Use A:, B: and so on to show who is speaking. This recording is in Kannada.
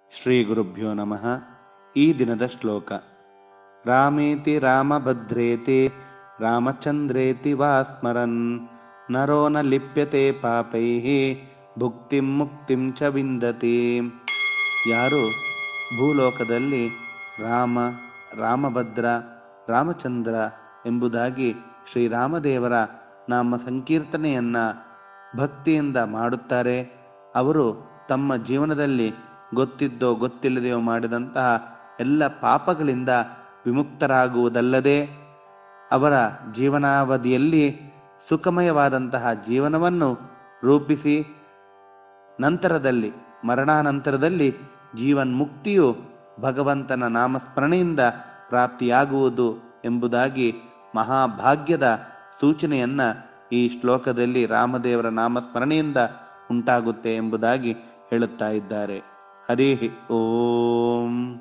A: ಶ್ರೀ ಗುರುಭ್ಯೋ ನಮಃ ಈ ದಿನದ ಶ್ಲೋಕ ರಾಮೇತಿ ರಾಮಭದ್ರೇತಿ ರಾಮಚಂದ್ರೇತಿ ವಾ ಸ್ಮರನ್ ನರೋ ನ ಲಿಪ್ಯತೆ ಪಾಪೈಃ ಭುಕ್ತಿಂ ಮುಕ್ತಿಂ ಚ ವಿಂದತಿ ಯಾರು ಭೂಲೋಕದಲ್ಲಿ ರಾಮ ರಾಮಭದ್ರ ರಾಮಚಂದ್ರ ಎಂಬುದಾಗಿ ಶ್ರೀರಾಮದೇವರ ನಾಮ ಸಂಕೀರ್ತನೆಯನ್ನ ಭಕ್ತಿಯಿಂದ ಮಾಡುತ್ತಾರೆ ಅವರು ತಮ್ಮ ಜೀವನದಲ್ಲಿ ಗೊತ್ತಿದ್ದೋ ಗೊತ್ತಿಲ್ಲದೆಯೋ ಮಾಡಿದಂತಹ ಎಲ್ಲ ಪಾಪಗಳಿಂದ ವಿಮುಕ್ತರಾಗುವುದಲ್ಲದೆ ಅವರ ಜೀವನಾವಧಿಯಲ್ಲಿ ಸುಖಮಯವಾದಂತಹ ಜೀವನವನ್ನು ರೂಪಿಸಿ ನಂತರದಲ್ಲಿ ಮರಣಾನಂತರದಲ್ಲಿ ಜೀವನ್ಮುಕ್ತಿಯು ಭಗವಂತನ ನಾಮಸ್ಮರಣೆಯಿಂದ ಪ್ರಾಪ್ತಿಯಾಗುವುದು ಎಂಬುದಾಗಿ ಮಹಾಭಾಗ್ಯದ ಸೂಚನೆಯನ್ನ ಈ ಶ್ಲೋಕದಲ್ಲಿ ರಾಮದೇವರ ನಾಮಸ್ಮರಣೆಯಿಂದ ಉಂಟಾಗುತ್ತೆ ಎಂಬುದಾಗಿ ಹೇಳುತ್ತಾ ಇದ್ದಾರೆ ಹರಿ ಓಂ